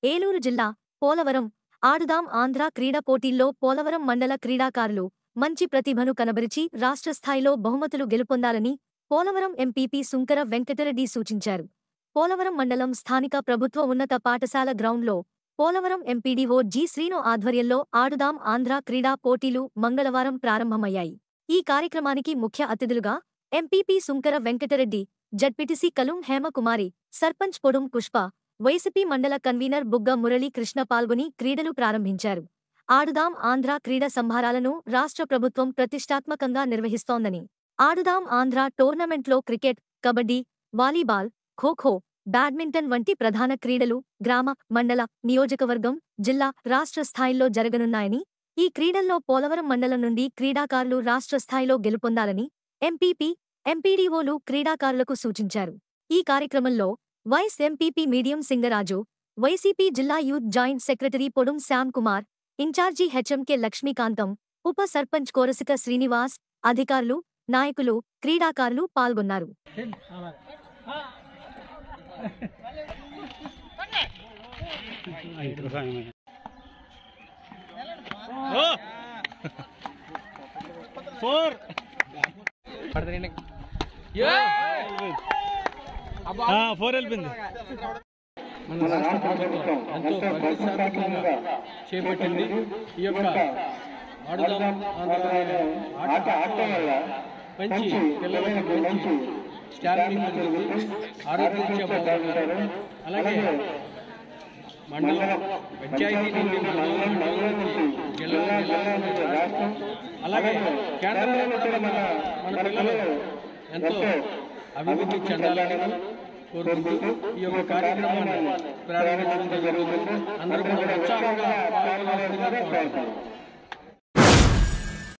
ఏలూరు జిల్లా పోలవరం ఆడుదాం ఆంధ్ర క్రీడా పోటీల్లో పోలవరం మండల క్రీడాకారులు మంచి ప్రతిభను కనబరిచి రాష్ట్ర స్థాయిలో బహుమతులు గెలుపొందాలని పోలవరం ఎంపీపీ సుంకర వెంకటరెడ్డి సూచించారు పోలవరం మండలం స్థానిక ప్రభుత్వ ఉన్నత పాఠశాల గ్రౌండ్లో పోలవరం ఎంపీడీఓ జి శ్రీను ఆధ్వర్యంలో ఆడుదాం ఆంధ్ర క్రీడా పోటీలు మంగళవారం ప్రారంభమయ్యాయి ఈ కార్యక్రమానికి ముఖ్య అతిథులుగా MPP Sunkara Venkatareddy ZPTC Kalum Hemakumari sarpanch Podum Pushpa YCP మండల కన్వీనర్ బుగ్గ మురళీ కృష్ణ పాల్గొని క్రీడలు ప్రారంభించారు ఆడుదాం ఆంధ్ర క్రీడా సంభారాలను రాష్ట్ర ప్రభుత్వం ప్రతిష్టాత్మకంగా నిర్వహిస్తోందని ఆడుదాం ఆంధ్ర టోర్నమెంట్లో cricket kabaddi volleyball kho kho badminton వంటి ప్రధాన క్రీడలు గ్రామ మండల నియోజకవర్గం జిల్లా రాష్ట్ర స్థాయిల్లో జరగనున్నాయని ఈ క్రీడల్లో పోలవరం మండలం నుండి క్రీడాకారులు రాష్ట్ర స్థాయిలో గెలుపొందాలని ఎంపీపీ ఎంపీడీఓలు క్రీడాకారులకు సూచించారు ఈ కార్యక్రమంలో వైస్ ఎంపీపీ మీడియం సింగరాజు వైసీపీ జిల్లా youth joint secretary Podum Shyam Kumar in charge HMK Lakshmikantham ఉప సర్పంచ్ కోరసిక శ్రీనివాస్ అధికారులు నాయకులు క్రీడాకారులు పాల్గొన్నారు ఫోర్ ఫోర్ వెళ్ళిపోయింది మన రాష్ట్ర ప్రభుత్వం ఎంతో ప్రతిష్టాత్మకంగా చేపట్టింది ఈ యొక్క ఆడుదాం ఆంధ్ర అనే ఆట ఆడటం వల్ల మంచి పిల్లలకి మంచి స్టామినా పెరుగుతుంది ఆరోగ్యరీత్యా బాగుంటారు అలాగే మండలం పంచాయతీ నుండి మండలం మండలం నుంచి జిల్లా జిల్లా నుండి రాష్ట్రం అలాగే కేంద్రంలో కూడా మన మన పిల్లలు ఎంతో అభివృద్ధి చెందాలని కోరుకుంటూ ఈ యొక్క కార్యక్రమాన్ని ప్రారంభించడం జరుగుతుంది అందరూ కూడా ఉత్సాహంగా పాల్గొనాల్సిందిగా కోరుతున్నాను